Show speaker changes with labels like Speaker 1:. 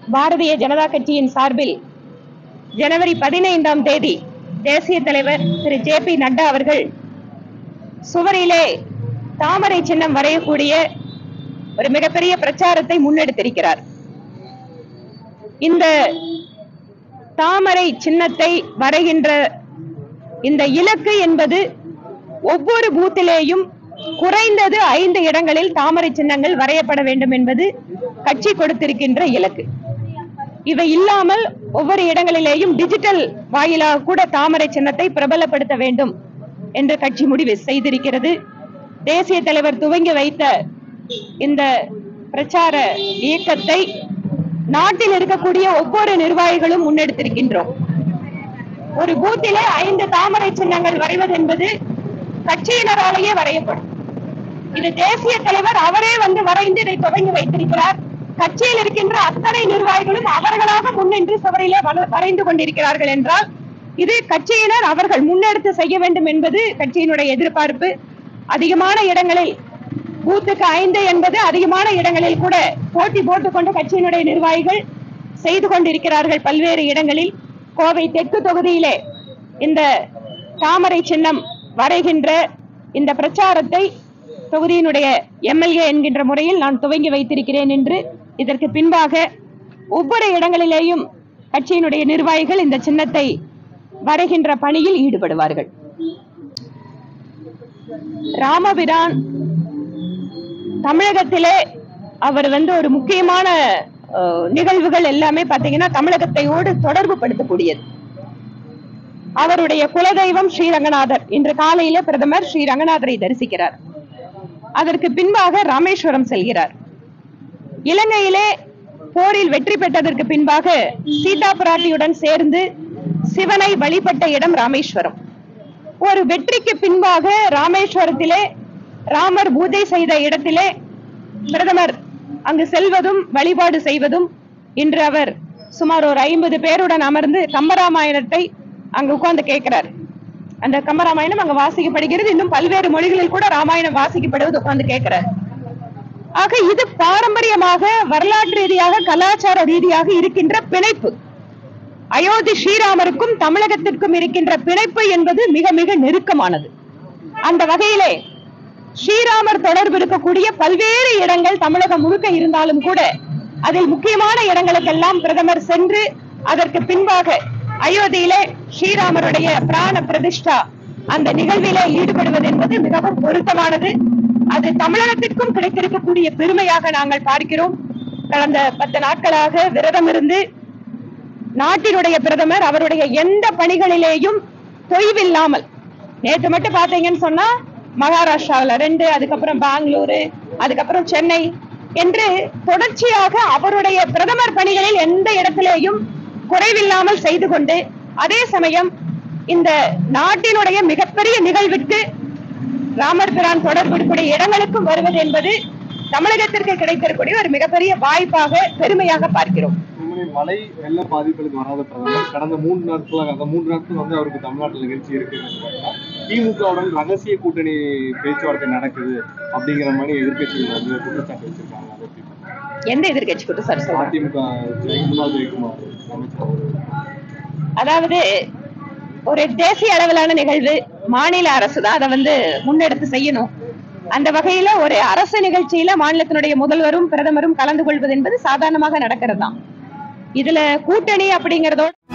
Speaker 1: பாரதிய ஜனதா கட்சியின் சார்பில் ஜனவரி பதினைந்தாம் தேதி தேசிய தலைவர் திரு ஜே பி நட்டா அவர்கள் சுவரிலே தாமரை சின்னம் வரையக்கூடிய ஒரு மிகப்பெரிய பிரச்சாரத்தை முன்னெடுத்திருக்கிறார் இந்த தாமரை சின்னத்தை வரைகின்ற இந்த இலக்கு என்பது ஒவ்வொரு பூத்திலேயும் குறைந்தது ஐந்து இடங்களில் தாமரை சின்னங்கள் வரையப்பட வேண்டும் என்பது கட்சி கொடுத்திருக்கின்ற இலக்கு இவை இல்லாமல் ஒவ்வொரு இடங்களிலேயும் டிஜிட்டல் வாயிலாக கூட தாமரை சின்னத்தை பிரபலப்படுத்த வேண்டும் என்று கட்சி முடிவு செய்திருக்கிறது தேசிய தலைவர் துவங்கி வைத்த இந்த பிரச்சார இயக்கத்தை நாட்டில் இருக்கக்கூடிய ஒவ்வொரு நிர்வாகிகளும் முன்னெடுத்திருக்கின்றோம் ஒரு பூத்திலே ஐந்து தாமரை சின்னங்கள் வரைவது என்பது கட்சியினராலேயே வரையப்படும் இது தேசிய தலைவர் அவரே வந்து வரைந்து இதை தொடங்கி வைத்திருக்கிறார் கட்சியில் இருக்கின்ற அத்தனை நிர்வாகிகளும் அவர்களாக முன்னின்று சுவரிலே வர- வரைந்து கொண்டிருக்கிறார்கள் என்றால் இது கட்சியினர் அவர்கள் முன்னெடுத்து செய்ய வேண்டும் என்பது கட்சியினுடைய எதிர்பார்ப்பு அதிகமான இடங்களில் பூத்துக்கு ஐந்து என்பது அதிகமான இடங்களில் கூட போட்டி போட்டுக்கொண்டு கட்சியினுடைய நிர்வாகிகள் செய்து கொண்டிருக்கிறார்கள் பல்வேறு இடங்களில் கோவை தெற்கு தொகுதியிலே இந்த தாமரை சின்னம் வரைகின்ற இந்த பிரச்சாரத்தை தொகுதியினுடைய எம்எல்ஏ என்கின்ற முறையில் நான் துவங்கி வைத்திருக்கிறேன் என்று இதற்கு பின்பாக ஒவ்வொரு இடங்களிலேயும் கட்சியினுடைய நிர்வாகிகள் இந்த சின்னத்தை வரைகின்ற பணியில் ஈடுபடுவார்கள் ராமபிரான் தமிழகத்திலே அவர் வந்து ஒரு முக்கியமான அஹ், நிகழ்வுகள் எல்லாமே பாத்தீங்கன்னா தமிழகத்தையோடு தொடர்பு படுத்தக்கூடியது அவருடைய குலதெய்வம் ஸ்ரீரங்கநாதர் இன்று காலையிலே பிரதமர் ஸ்ரீ ரங்கநாதரை தரிசிக்கிறார் அதற்கு பின்பாக ராமேஸ்வரம் செல்கிறார் இலங்கையிலே போரில் வெற்றி பெற்றதற்கு பின்பாக சீதா பிராட்டியுடன் சேர்ந்து சிவனை வழிபட்ட இடம் ராமேஸ்வரம் ஒரு வெற்றிக்கு பின்பாக ராமேஸ்வரத்திலே ராமர் பூஜை செய்த இடத்திலே பிரதமர் அங்கு செல்வதும் வழிபாடு செய்வதும் இன்று அவர் சுமார் ஒரு ஐம்பது பேருடன் அமர்ந்து கம்பராமாயணத்தை அங்கு உட்கார்ந்து கேட்கிறார் அந்த கம்பராமாயணம் அங்க வாசிக்கப்படுகிறது இன்னும் பல்வேறு மொழிகளில் கூட ராமாயணம் வாசிக்கப்படுவது உட்கார்ந்து கேட்கிறார் ஆக இது பாரம்பரியமாக வரலாற்று ரீதியாக கலாச்சார ரீதியாக இருக்கின்ற பிணைப்பு அயோத்தி ஸ்ரீராமருக்கும் தமிழகத்திற்கும் இருக்கின்ற பிணைப்பு என்பது மிக மிக நெருக்கமானது அந்த வகையிலே ஸ்ரீராமர் தொடர்பு இருக்கக்கூடிய பல்வேறு இடங்கள் தமிழகம் முழுக்க இருந்தாலும் கூட அதில் முக்கியமான இடங்களுக்கெல்லாம் பிரதமர் சென்று அதற்கு பின்பாக அயோத்தியிலே ஸ்ரீராமருடைய பிராண பிரதிஷ்டா அந்த நிகழ்விலே ஈடுபடுவது என்பது மிகவும் பொருத்தமானது அது தமிழகத்திற்கும் கிடைத்திருக்கக்கூடிய பெருமையாக நாங்கள் பார்க்கிறோம் கடந்த பத்து நாட்களாக விரதம் இருந்து நாட்டினுடைய பிரதமர் அவருடைய எந்த பணிகளிலேயும் தொய்வில்லாமல் நேற்று மட்டும் பாத்தீங்கன்னு சொன்னா மகாராஷ்டிராவுல ரெண்டு அதுக்கப்புறம் பெங்களூரு அதுக்கப்புறம் சென்னை என்று தொடர்ச்சியாக அவருடைய பிரதமர் பணிகளில் எந்த இடத்திலேயும் குறைவில்லாமல் செய்து கொண்டு அதே சமயம் இந்த நாட்டினுடைய மிகப்பெரிய நிகழ்விற்கு ராமர் பிரான் தொடர்புடைய இடங்களுக்கும் வருவது என்பது தமிழகத்திற்கு கிடைத்திருக்கக்கூடிய ஒரு மிகப்பெரிய வாய்ப்பாக பெருமையாக பார்க்கிறோம்
Speaker 2: உண்மையிலே மழை வெள்ள பாதிப்புகளுக்கு வராத பிரதமர் கடந்த மூன்று நாட்களாக அந்த மூன்று நாட்கள் வந்து அவருக்கு தமிழ்நாட்டில் நிகழ்ச்சி இருக்குன்னு பார்த்தா திமுகவுடன் ரகசிய கூட்டணி பேச்சுவார்த்தை நடக்குது அப்படிங்கிற மாதிரி எதிர்க்கட்சிகள் வந்து குற்றச்சாட்டு வச்சிருக்காங்க அதை எப்படி பார்க்கறீங்க?
Speaker 1: எந்த எதிர்கட்சி கூட சார் சொல்றாங்க
Speaker 2: அதிமுக முன்னாள் ஜெயக்குமார் அமைச்சர் அவர்கள்.
Speaker 1: அதாவது ஒரு தேசிய அளவிலான நிகழ்வு மாநில அரசு தான் அதை வந்து முன்னெடுத்து செய்யணும் அந்த வகையில ஒரு அரசு நிகழ்ச்சியில மாநிலத்தினுடைய முதல்வரும் பிரதமரும் கலந்து கொள்வது என்பது சாதாரணமாக நடக்கிறது தான் இதுல கூட்டணி அப்படிங்கறதோட